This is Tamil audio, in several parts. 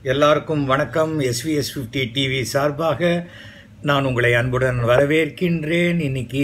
எல்லாருக்கும் வணக்கம் எஸ்விஎஸ் ஃபிஃப்டி டிவி சார்பாக நான் உங்களை அன்புடன் வரவேற்கின்றேன் இன்னைக்கு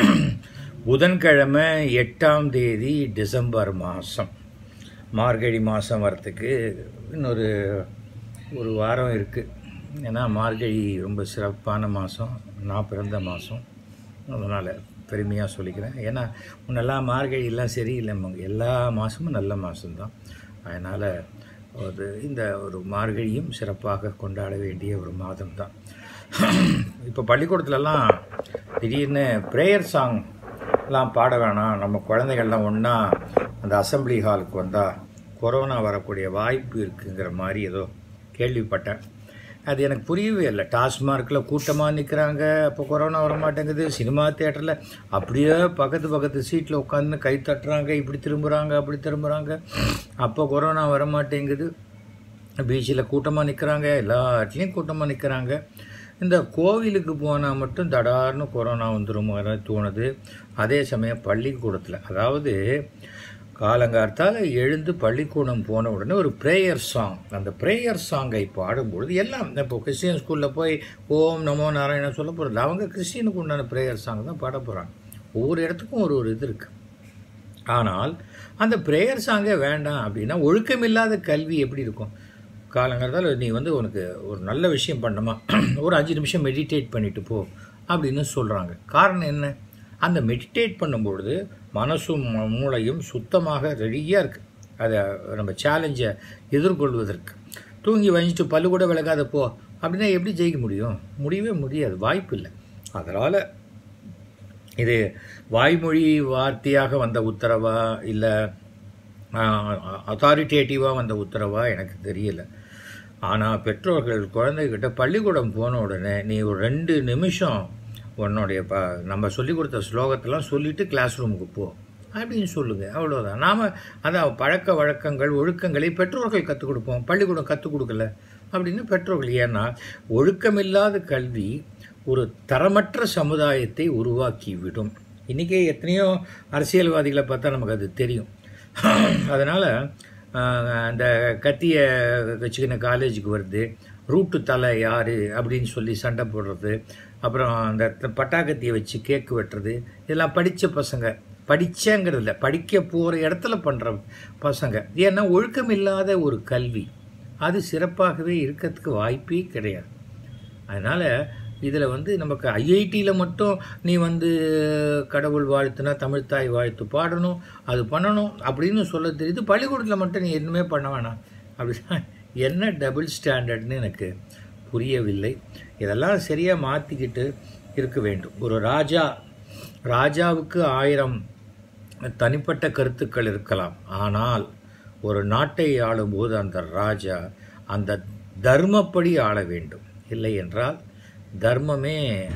புதன்கிழமை எட்டாம் தேதி டிசம்பர் மாதம் மார்கழி மாதம் வரத்துக்கு இன்னொரு ஒரு வாரம் இருக்குது ஏன்னா மார்கழி ரொம்ப சிறப்பான மாதம் நான் பிறந்த மாதம் அதனால் பெருமையாக சொல்லிக்கிறேன் ஏன்னா முன்னெல்லாம் மார்கழியெல்லாம் சரியில்லை எல்லா மாதமும் நல்ல மாதம்தான் அதனால் ஒரு இந்த ஒரு மார்கழியும் சிறப்பாக கொண்டாட வேண்டிய ஒரு மாதம் தான் இப்போ பள்ளிக்கூடத்துலலாம் திடீர்னு ப்ரேயர் சாங் எல்லாம் பாட வேணாம் நம்ம குழந்தைகள்லாம் ஒன்றா அந்த அசம்பிளி ஹாலுக்கு வந்தால் கொரோனா வரக்கூடிய வாய்ப்பு இருக்குங்கிற மாதிரி ஏதோ கேள்விப்பட்டேன் அது எனக்கு புரியவே இல்லை டாஸ்மார்க்கில் கூட்டமாக நிற்கிறாங்க அப்போ கொரோனா வர மாட்டேங்குது சினிமா தேட்டரில் அப்படியே பக்கத்து பக்கத்து சீட்டில் உட்காந்து கை தட்டுறாங்க இப்படி திரும்புகிறாங்க அப்படி திரும்புகிறாங்க அப்போ கொரோனா வர மாட்டேங்குது பீச்சில் கூட்டமாக நிற்கிறாங்க எல்லா இடத்துலையும் கூட்டமாக நிற்கிறாங்க இந்த கோவிலுக்கு போனால் மட்டும் தடார்னு கொரோனா வந்துடும் தோணுது அதே சமயம் பள்ளிக்கூடத்தில் அதாவது காலங்கார்த்தால் எழுந்து பள்ளிக்கூடம் போன உடனே ஒரு ப்ரேயர் சாங் அந்த ப்ரேயர் சாங்கை பாடும்பொழுது எல்லாம் இப்போ கிறிஸ்டியன் ஸ்கூலில் போய் ஓம் நமோ நாராயணன் சொல்ல போகிறது அவங்க கிறிஸ்டியனுக்கு உண்டான ப்ரேயர் சாங் தான் பாட போகிறாங்க ஒவ்வொரு இடத்துக்கும் ஒரு ஒரு இது இருக்குது ஆனால் அந்த ப்ரேயர் சாங்கே வேண்டாம் அப்படின்னா ஒழுக்கமில்லாத கல்வி எப்படி இருக்கும் காலங்கிறதால நீ வந்து உனக்கு ஒரு நல்ல விஷயம் பண்ணணுமா ஒரு அஞ்சு நிமிஷம் மெடிடேட் பண்ணிட்டு போ அப்படின்னு சொல்கிறாங்க காரணம் என்ன அந்த மெடிடேட் பண்ணும்பொழுது மனசும் மூளையும் சுத்தமாக ரெடியாக இருக்குது அதை நம்ம சேலஞ்சை எதிர்கொள்வதற்கு தூங்கி வஞ்சிட்டு பல்லு கூட விளக்காத போ அப்படின்னா எப்படி ஜெயிக்க முடியும் முடியவே முடியாது வாய்ப்பு இல்லை அதனால் இது வாய்மொழி வார்த்தையாக வந்த உத்தரவா இல்லை அத்தாரிட்டேட்டிவாக வந்த உத்தரவா எனக்கு தெரியல ஆனால் பெற்றோர்கள் குழந்தைகிட்ட பள்ளிக்கூடம் போன உடனே நீ ஒரு ரெண்டு நிமிஷம் உன்னுடைய ப நம்ம சொல்லி கொடுத்த ஸ்லோகத்தெல்லாம் சொல்லிவிட்டு கிளாஸ் ரூமுக்கு போ அப்படின்னு சொல்லுங்கள் அவ்வளோதான் நாம் அதான் பழக்க வழக்கங்கள் ஒழுக்கங்களை பெற்றோர்கள் கற்றுக் கொடுப்போம் பள்ளிக்கூடம் கற்றுக் கொடுக்கல அப்படின்னு பெற்றோர்கள் ஏன்னா ஒழுக்கமில்லாத கல்வி ஒரு தரமற்ற சமுதாயத்தை உருவாக்கி விடும் இன்றைக்கே எத்தனையோ அரசியல்வாதிகளை பார்த்தா நமக்கு அது தெரியும் அதனால் அந்த கத்தியை வச்சுக்கின காலேஜுக்கு வருது ரூட்டு தலை யார் அப்படின்னு சொல்லி சண்டை போடுறது அப்புறம் அந்த பட்டாக்கத்தியை வச்சு கேக்கு வெட்டுறது இதெல்லாம் படித்த பசங்க படித்தங்கிறதில்ல படிக்க போகிற இடத்துல பண்ணுற பசங்க ஏன்னா ஒழுக்கம் இல்லாத ஒரு கல்வி அது சிறப்பாகவே இருக்கிறதுக்கு வாய்ப்பே கிடையாது அதனால் இதில் வந்து நமக்கு ஐஐடியில் மட்டும் நீ வந்து கடவுள் வாழ்த்துனா தமிழ்தாய் வாழ்த்து பாடணும் அது பண்ணணும் அப்படின்னு சொல்ல தெரியுது பள்ளிக்கூடத்தில் மட்டும் நீ எதுவுமே பண்ண வேணாம் அப்படின்னா என்ன டபுள் ஸ்டாண்டர்ட்னு எனக்கு புரியவில்லை இதெல்லாம் சரியாக மாற்றிக்கிட்டு இருக்க வேண்டும் ஒரு ராஜா ராஜாவுக்கு ஆயிரம் தனிப்பட்ட கருத்துக்கள் இருக்கலாம் ஆனால் ஒரு நாட்டை ஆளும்போது அந்த ராஜா அந்த தர்மப்படி ஆள வேண்டும் இல்லை என்றால் தர்மமே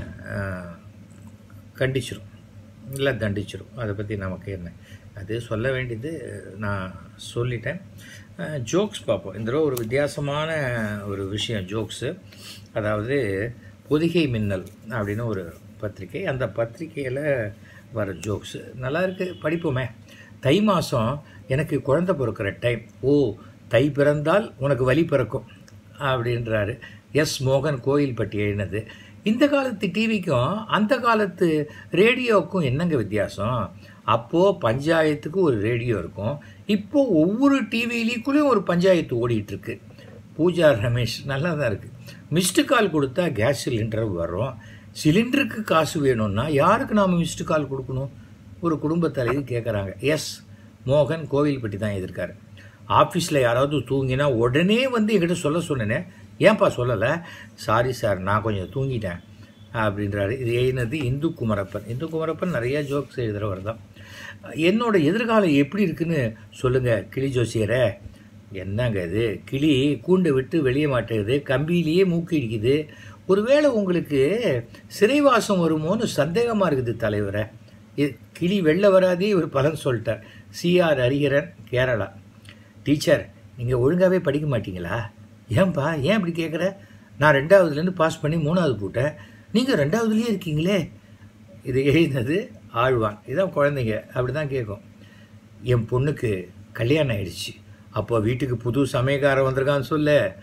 கண்டிச்சிடும் இல்லை தண்டிச்சிடும் அதை பற்றி நமக்கு என்ன அது சொல்ல வேண்டியது நான் சொல்லிட்டேன் ஜோக்ஸ் பார்ப்போம் இந்த ஒரு வித்தியாசமான ஒரு விஷயம் ஜோக்ஸு அதாவது பொதிகை மின்னல் அப்படின்னு ஒரு பத்திரிக்கை அந்த பத்திரிக்கையில் வர ஜோக்ஸு நல்லா இருக்குது படிப்போமே தை மாதம் எனக்கு குழந்த பிறக்கிற டைம் ஓ தை பிறந்தால் உனக்கு வலி பிறக்கும் அப்படின்றாரு எஸ் மோகன் கோயில்பட்டி எழுதினது இந்த காலத்து டிவிக்கும் அந்த காலத்து ரேடியோவுக்கும் என்னங்க வித்தியாசம் அப்போது பஞ்சாயத்துக்கு ஒரு ரேடியோ இருக்கும் இப்போது ஒவ்வொரு டிவிலேயும் ஒரு பஞ்சாயத்து ஓடிட்டுருக்கு பூஜா ரமேஷ் நல்லா தான் இருக்குது மிஸ்டு கால் கொடுத்தா கேஸ் சிலிண்டர் வரும் சிலிண்டருக்கு காசு வேணும்னா யாருக்கு நாம் மிஸ்டு கால் கொடுக்கணும் ஒரு குடும்ப தலைவி கேட்குறாங்க எஸ் மோகன் கோவில்பட்டி தான் எதிர்க்காரு ஆஃபீஸில் யாராவது தூங்கினா உடனே வந்து என்கிட்ட சொல்ல சொன்னேன் ஏன்பா சொல்லலை சாரி சார் நான் கொஞ்சம் தூங்கிட்டேன் அப்படின்றாரு இது எழுதினது இந்து குமரப்பன் இந்து குமரப்பன் நிறையா ஜோக்ஸ் எழுதுகிறவர் தான் என்னோட எதிர்காலம் எப்படி இருக்குன்னு சொல்லுங்கள் கிளி ஜோசியரை என்னங்க இது கிளி கூண்டை விட்டு வெளியே மாட்டேங்குது கம்பியிலேயே மூக்கு இடிக்குது ஒருவேளை உங்களுக்கு சிறைவாசம் வருமோன்னு சந்தேகமாக இருக்குது தலைவரை இது கிளி வெளில வராதே ஒரு பலன் சொல்லிட்டார் சிஆர் ஹரிஹரன் கேரளா டீச்சர் நீங்கள் ஒழுங்காகவே படிக்க மாட்டீங்களா ஏன்பா ஏன் இப்படி கேட்குற நான் ரெண்டாவதுலேருந்து பாஸ் பண்ணி மூணாவது போட்டேன் நீங்கள் ரெண்டாவதுலேயே இருக்கீங்களே இது எழுதினது ஆழ்வான் இதான் குழந்தைங்க அப்படி தான் கேட்கும் என் பொண்ணுக்கு கல்யாணம் ஆயிடுச்சு அப்போ வீட்டுக்கு புது சமயக்காரன் வந்திருக்கான்னு சொல்ல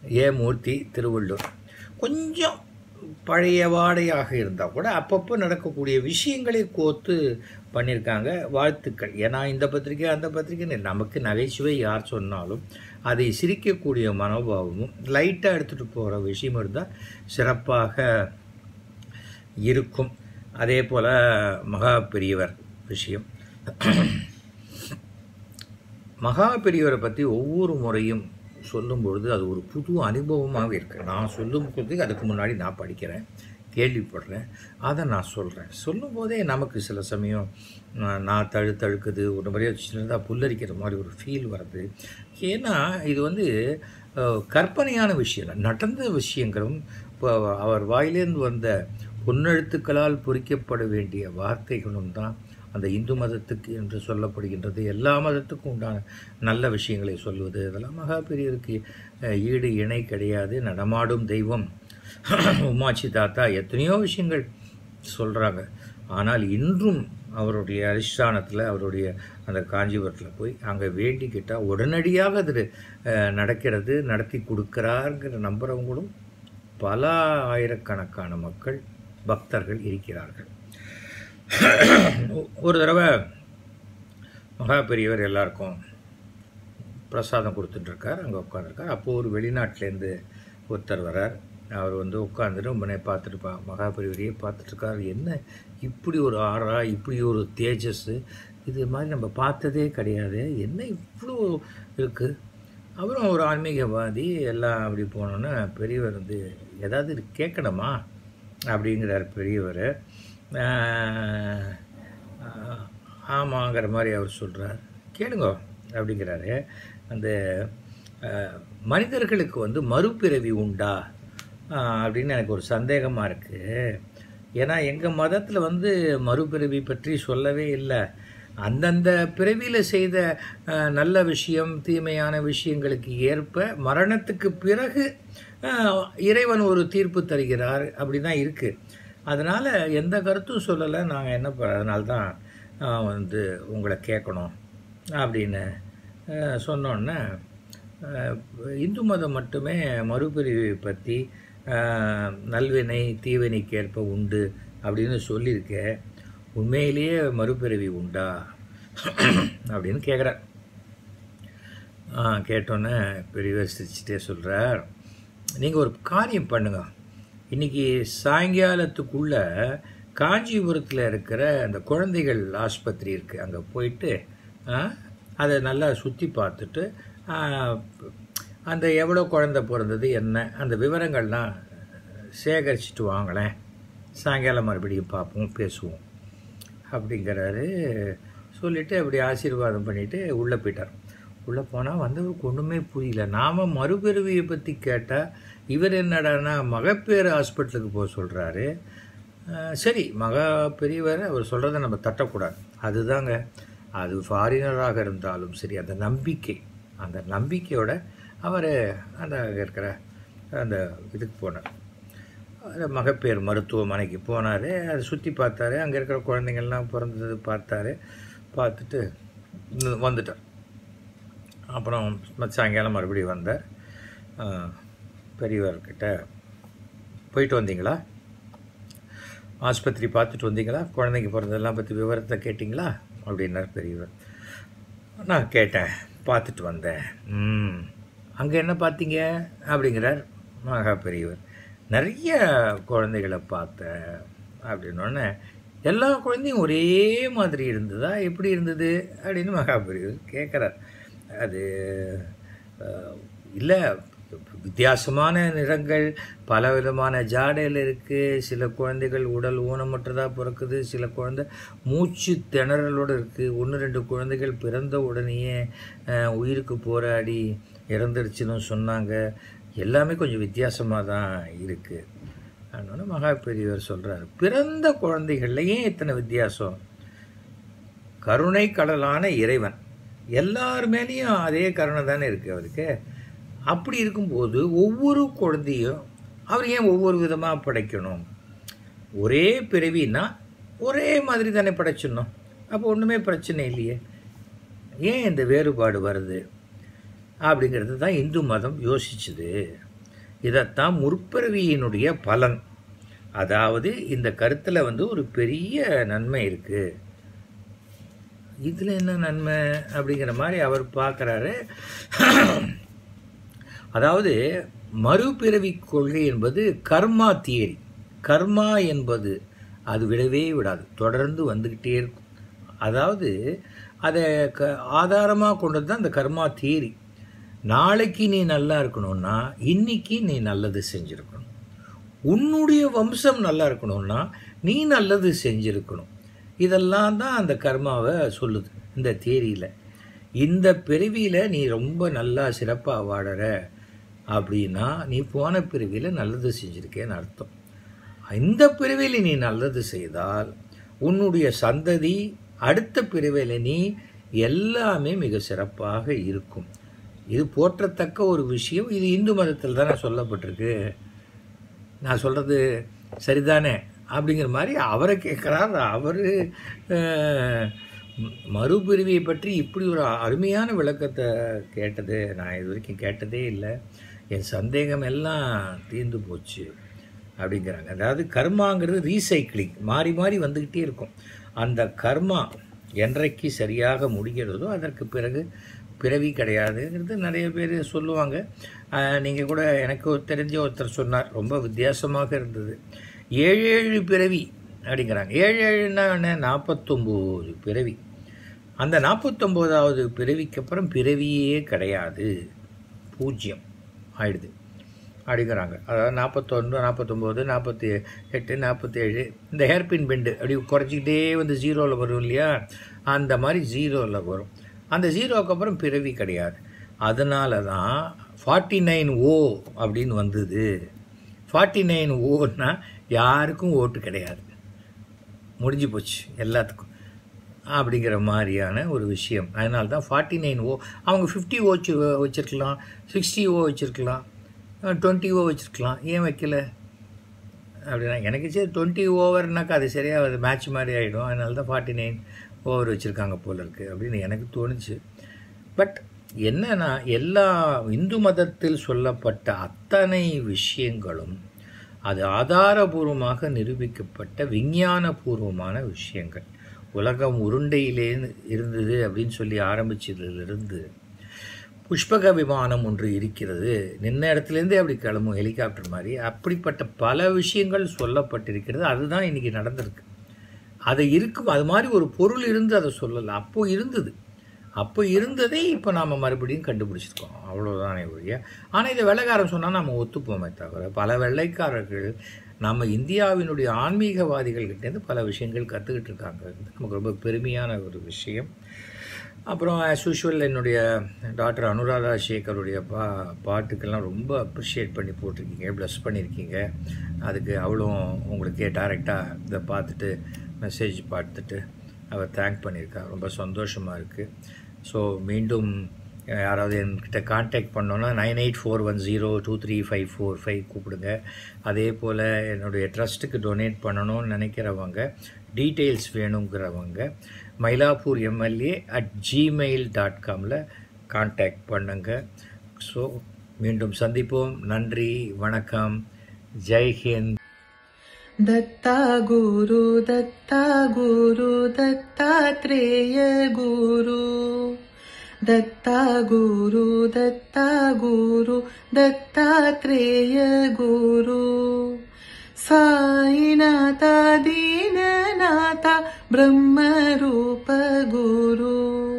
ஏ மூர்த்தி திருவள்ளூர் கொஞ்சம் பழைய வாடையாக இருந்தால் கூட அப்பப்போ நடக்கக்கூடிய விஷயங்களை கோர்த்து பண்ணியிருக்காங்க வாழ்த்துக்கள் ஏன்னா இந்த பத்திரிக்கை அந்த பத்திரிக்கை நமக்கு நகைச்சுவை யார் சொன்னாலும் அதை சிரிக்கக்கூடிய மனோபாவமும் லைட்டாக எடுத்துகிட்டு போகிற விஷயம் இருந்தால் சிறப்பாக இருக்கும் அதே போல் மகா பெரியவர் விஷயம் மகா பெரியவரை பற்றி ஒவ்வொரு முறையும் சொல்லும் பொழுது அது ஒரு புது அனுபவமாகவே இருக்குது நான் சொல்லும் போது அதுக்கு முன்னாடி நான் படிக்கிறேன் கேள்விப்படுறேன் அதை நான் சொல்கிறேன் சொல்லும் போதே நமக்கு சில சமயம் நான் நான் தழு தழுக்குது ஒரு முறையாக சின்னதாக புல்லரிக்கிற மாதிரி ஒரு ஃபீல் வருது ஏன்னா இது வந்து அஹ், கற்பனையான விஷயம் இல்லை நடந்த விஷயங்களும் இப்போ அவர் வாயிலேருந்து வந்த பொன்னெழுத்துக்களால் பொறிக்கப்பட வேண்டிய வார்த்தைகளும் தான் அந்த இந்து மதத்துக்கு என்று சொல்லப்படுகின்றது எல்லா மதத்துக்கும் உண்டான நல்ல விஷயங்களை சொல்வது இதெல்லாம் மகா பெரியருக்கு அஹ், ஈடு இணை கிடையாது நடமாடும் தெய்வம் உமாச்சி தாத்தா எத்தனையோ விஷயங்கள் சொல்கிறாங்க ஆனால் இன்றும் அவருடைய அதிஷ்டானத்தில் அவருடைய அந்த காஞ்சிபுரத்தில் போய் அங்கே வேண்டிக்கிட்டால் உடனடியாக அது அஹ், நடக்கிறது நடத்தி கொடுக்குறாருங்கிற நம்புகிறவங்களும் பல ஆயிரக்கணக்கான மக்கள் பக்தர்கள் இருக்கிறார்கள் ஒரு தடவை மகா பெரியவர் எல்லாருக்கும் பிரசாதம் கொடுத்துட்ருக்கார் அங்கே உட்காந்துருக்கார் அப்போது ஒரு வெளிநாட்டிலேருந்து ஒருத்தர் வரார் அவர் வந்து உட்காந்துட்டு உடனே பார்த்துட்டு பா மகா பெரியவரையே பார்த்துட்ருக்கார் என்ன இப்படி ஒரு ஆறா இப்படி ஒரு தேஜஸ் இது மாதிரி நம்ம பார்த்ததே கிடையாது என்ன இவ்வளோ இருக்குது அப்புறம் ஒரு ஆன்மீகவாதி எல்லாம் அப்படி போனோன்னே பெரியவர் வந்து ஏதாவது கேட்கணுமா அப்படிங்கிறார் பெரியவர் ஆஹ், ஆஹ், ஆமாங்கிற மாதிரி அவர் சொல்கிறார் கேளுங்க அப்படிங்கிறாரு அந்த ஆஹ், மனிதர்களுக்கு வந்து மறுபிறவி உண்டா ஆஹ், அப்படின்னு எனக்கு ஒரு சந்தேகமாக இருக்குது ஏன்னா எங்கள் மதத்தில் வந்து மறுபிறவி பற்றி சொல்லவே இல்லை அந்தந்த பிறவியில் செய்த அஹ், நல்ல விஷயம் தீமையான விஷயங்களுக்கு ஏற்ப மரணத்துக்கு பிறகு அஹ், இறைவன் ஒரு தீர்ப்பு தருகிறார் அப்படி தான் இருக்குது அதனால் எந்த கருத்தும் சொல்லலை நாங்கள் என்ன பண்ண அதனால தான் அஹ், வந்து உங்களை கேட்கணும் அப்படின்னு அஹ், சொன்னோன்னே அஹ், இந்து மதம் மட்டுமே மறுபிரிவை பற்றி அஹ், நல்வினை தீவினைக்கேற்ப உண்டு அப்படின்னு சொல்லியிருக்க உண்மையிலேயே மறுபிறவி உண்டா அப்படின்னு கேட்குறார் கேட்டோன்னே பெரியவர் சிரிச்சுட்டே சொல்கிறார் நீங்கள் ஒரு காரியம் பண்ணுங்க இன்றைக்கி சாயங்காலத்துக்குள்ள காஞ்சிபுரத்தில் இருக்கிற அந்த குழந்தைகள் ஆஸ்பத்திரி இருக்குது அங்கே போயிட்டு ஆ, அதை நல்லா சுற்றி பார்த்துட்டு ஆ, அந்த எவ்வளோ குழந்தை பிறந்தது என்ன அந்த விவரங்கள்லாம் சேகரிச்சுட்டு வாங்களேன் சாயங்காலம் மறுபடியும் பார்ப்போம் பேசுவோம் அப்படிங்கிறாரு சொல்லிவிட்டு அப்படி ஆசீர்வாதம் பண்ணிவிட்டு உள்ளே போயிட்டார் உள்ளே போனால் வந்தவருக்கு ஒன்றுமே புரியல நாம் மறுபிறவியை பற்றி கேட்டால் இவர் என்னடான்னா மகப்பேறு ஹாஸ்பிட்டலுக்கு போக சொல்கிறாரு சரி மகா பெரியவர் அவர் சொல்கிறத நம்ம தட்டக்கூடாது அதுதாங்க அது ஃபாரினராக இருந்தாலும் சரி அந்த நம்பிக்கை அந்த நம்பிக்கையோட அவர் அந்த அங்க இருக்கிற அந்த இதுக்கு போனார் அது மகப்பேறு மருத்துவமனைக்கு போனார் அதை சுற்றி பார்த்தாரு அங்கே இருக்கிற குழந்தைங்கள்லாம் பிறந்தது பார்த்தாரு பார்த்துட்டு இன்னும் வந்துட்டார் அப்புறம் ம- சாயங்காலம் மறுபடியும் வந்தார் ஆ, பெரியவர்கிட்ட போயிட்டு வந்தீங்களா ஆஸ்பத்திரி பார்த்துட்டு வந்தீங்களா குழந்தைங்க பிறந்ததெல்லாம் பற்றி விவரத்தை கேட்டிங்களா அப்படின்னார் பெரியவர் நான் கேட்டேன் பார்த்துட்டு வந்தேன் ம் அங்கே என்ன பார்த்தீங்க அப்படிங்கிறார் மகா பெரியவர் நிறைய குழந்தைகளை பார்த்தேன் அப்படின்னோடனே எல்லா குழந்தையும் ஒரே மாதிரி இருந்ததா எப்படி இருந்தது அப்படின்னு மகா பெரியவர் கேட்குறார் அது இல்லை வித்தியாசமான நிறங்கள் பல விதமான ஜாடையில் இருக்குது சில குழந்தைகள் உடல் ஊனமற்றதாக பிறக்குது சில குழந்தை மூச்சு திணறலோடு இருக்குது ஒன்று ரெண்டு குழந்தைகள் பிறந்த உடனேயே அஹ், உயிருக்கு போராடி இறந்துருச்சுன்னு சொன்னாங்க எல்லாமே கொஞ்சம் வித்தியாசமாக தான் இருக்குது அதனால மகா பெரியவர் சொல்கிறார் பிறந்த குழந்தைகள்ல ஏன் இத்தனை வித்தியாசம் கருணை கடலான இறைவன் எல்லார் மேலேயும் அதே கருணை தானே இருக்குது அவருக்கு அப்படி இருக்கும்போது ஒவ்வொரு குழந்தையும் அவர் ஏன் ஒவ்வொரு விதமாக படைக்கணும் ஒரே பிறவின்னா ஒரே மாதிரி தானே படைச்சிடணும் அப்போ ஒன்றுமே பிரச்சனை இல்லையே ஏன் இந்த வேறுபாடு வருது அப்படிங்கிறது தான் இந்து மதம் யோசிச்சுது இதைத்தான் முற்பிறவியினுடைய பலன் அதாவது இந்த கருத்தில் வந்து ஒரு பெரிய நன்மை இருக்குது இதில் என்ன நன்மை அப்படிங்கிற மாதிரி அவர் பார்க்குறாரு அதாவது மறுபிறவி கொள்கை என்பது கர்மா தியரி கர்மா என்பது அது விடவே விடாது தொடர்ந்து வந்துக்கிட்டே இருக்கும் அதாவது அதை க ஆதாரமாக கொண்டது தான் இந்த கர்மா தியரி நாளைக்கு நீ நல்லா இருக்கணும்னா இன்னைக்கு நீ நல்லது செஞ்சுருக்கணும் உன்னுடைய வம்சம் நல்லா இருக்கணும்னா நீ நல்லது செஞ்சுருக்கணும் இதெல்லாம் தான் அந்த கர்மாவை சொல்லுது இந்த தேரியில் இந்த பிறவியில் நீ ரொம்ப நல்லா சிறப்பாக வாழற அப்படின்னா நீ போன பிறவியில் நல்லது செஞ்சுருக்கேன்னு அர்த்தம் இந்த பிறவியில் நீ நல்லது செய்தால் உன்னுடைய சந்ததி அடுத்த பிறவியில் நீ எல்லாமே மிக சிறப்பாக இருக்கும் இது போற்றத்தக்க ஒரு விஷயம் இது இந்து மதத்தில் தானே சொல்லப்பட்டிருக்கு நான் சொல்கிறது சரிதானே அப்படிங்கிற மாதிரி அவரை கேட்குறார் அவர் மறுபிரிவியை பற்றி இப்படி ஒரு அருமையான விளக்கத்தை கேட்டது நான் இது வரைக்கும் கேட்டதே இல்லை என் சந்தேகம் எல்லாம் தீர்ந்து போச்சு அப்படிங்கிறாங்க அதாவது கர்மாங்கிறது ரீசைக்கிளிங் மாறி மாறி வந்துக்கிட்டே இருக்கும் அந்த கர்மா என்றைக்கு சரியாக முடிகிறதோ அதற்கு பிறகு பிறவி கிடையாதுங்கிறது நிறைய பேர் சொல்லுவாங்க நீங்கள் கூட எனக்கு தெரிஞ்ச ஒருத்தர் சொன்னார் ரொம்ப வித்தியாசமாக இருந்தது ஏழு ஏழு பிறவி அப்படிங்கிறாங்க ஏழு ஏழுன்னா என்ன நாற்பத்தொம்போது பிறவி அந்த நாற்பத்தொம்போதாவது பிறவிக்கு அப்புறம் பிறவியே கிடையாது பூஜ்ஜியம் ஆயிடுது அப்படிங்கிறாங்க அதாவது நாற்பத்தொன்று நாற்பத்தொம்போது நாற்பத்தி எட்டு நாற்பத்தேழு இந்த ஹேர்பின் பெண்டு அப்படி குறைச்சிக்கிட்டே வந்து ஜீரோவில் வரும் இல்லையா அந்த மாதிரி ஜீரோவில் வரும் அந்த ஜீரோவுக்கு அப்புறம் பிறவி கிடையாது அதனால தான் ஃபார்ட்டி நைன் ஓ அப்படின்னு வந்தது ஃபார்ட்டி நைன் ஓன்னா யாருக்கும் ஓட்டு கிடையாது முடிஞ்சு போச்சு எல்லாத்துக்கும் அப்படிங்கிற மாதிரியான ஒரு விஷயம் அதனால தான் ஃபார்ட்டி நைன் ஓ அவங்க ஃபிஃப்டி ஓ வச்சு வச்சுருக்கலாம் சிக்ஸ்டி ஓ வச்சுருக்கலாம் டுவெண்ட்டி ஓ வச்சுருக்கலாம் ஏன் வைக்கல அப்படின்னா எனக்கு சரி டுவெண்ட்டி ஓவர்னாக்கா அது சரியாக அது மேட்ச் மாதிரி ஆகிடும் அதனால தான் ஃபார்ட்டி நைன் ஓவர் வச்சுருக்காங்க போல இருக்குது அப்படின்னு எனக்கு தோணுச்சு பட் என்னன்னா எல்லா இந்து மதத்தில் சொல்லப்பட்ட அத்தனை விஷயங்களும் அது ஆதாரபூர்வமாக நிரூபிக்கப்பட்ட விஞ்ஞானபூர்வமான விஷயங்கள் உலகம் உருண்டையிலே இருந்தது அப்படின்னு சொல்லி ஆரம்பிச்சதிலிருந்து புஷ்பக விமானம் ஒன்று இருக்கிறது நின்ன இடத்துலேருந்தே அப்படி கிளம்பும் ஹெலிகாப்டர் மாதிரி அப்படிப்பட்ட பல விஷயங்கள் சொல்லப்பட்டிருக்கிறது அதுதான் இன்றைக்கி நடந்திருக்கு அதை இருக்கும் அது மாதிரி ஒரு பொருள் இருந்து அதை சொல்லலை அப்போ இருந்தது அப்போ இருந்ததை இப்போ நாம் மறுபடியும் கண்டுபிடிச்சிருக்கோம் அவ்வளோதானே ஒழிய ஆனால் இதை வெள்ளைக்காரன் சொன்னால் நம்ம ஒத்துப்போமே தவிர பல வெள்ளைக்காரர்கள் நம்ம இந்தியாவினுடைய ஆன்மீகவாதிகள்கிட்டேருந்து பல விஷயங்கள் கற்றுக்கிட்டு இருக்காங்க நமக்கு ரொம்ப பெருமையான ஒரு விஷயம் அப்புறம் ஆஸ் யூஷுவல் என்னுடைய டாக்டர் அனுராதா சேகருடைய பா பாட்டுக்கெல்லாம் ரொம்ப அப்ரிஷியேட் பண்ணி போட்டிருக்கீங்க ப்ளஸ் பண்ணியிருக்கீங்க அதுக்கு அவளும் உங்களுக்கே டைரெக்டாக இதை பார்த்துட்டு மெசேஜ் பார்த்துட்டு அவள் தேங்க் பண்ணியிருக்கா ரொம்ப சந்தோஷமாக இருக்குது ஸோ மீண்டும் யாராவது என்கிட்ட காண்டாக்ட் பண்ணோன்னா nine eight four one zero two three five four five கூப்பிடுங்க அதே போல் என்னுடைய ட்ரஸ்ட்டுக்கு டொனேட் பண்ணணும்னு நினைக்கிறவங்க டீட்டெயில்ஸ் வேணுங்கிறவங்க Mylapore MLA at Gmail dot காமில் காண்டாக்ட் பண்ணுங்க ஸோ மீண்டும் சந்திப்போம் நன்றி வணக்கம் ஜெய்ஹிந்த் दत्ता गुरु दत्ता गुरु दत्तात्रेय गुरु दत्ता गुरु दत्ता गुरु दत्तात्रेय गुरु साईनाथा दीननाथा ब्रह्मरूप गुरु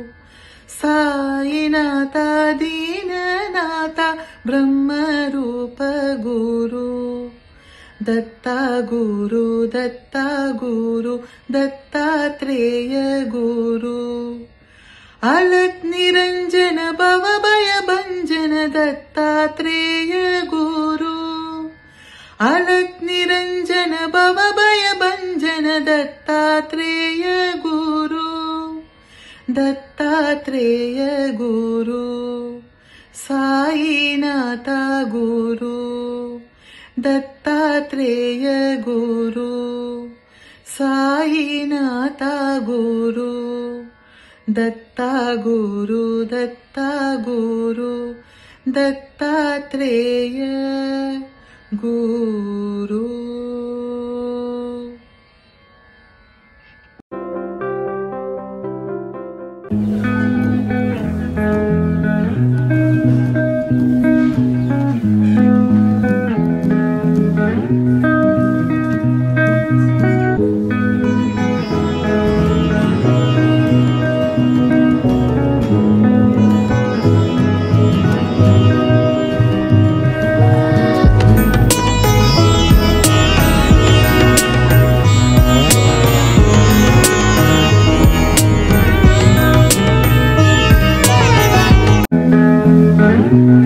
साईनाथा दीननाथा ब्रह्मरूप गुरु दत्ता गुरु दत्ता गुरु दत्तात्रेय गुरु अलत् निरञ्जन भवभय भञ्जन दत्तात्रेय गुरु अलत् निरञ्जन भवभय भञ्जन दत्तात्रेय गुरु दत्तात्रेय गुरु साईनाथा गुरु दत्तात्रेय गुरु साईनाथा गुरु दत्ता गुरु दत्ता गुरु दत्तात्रेय गुरु thank you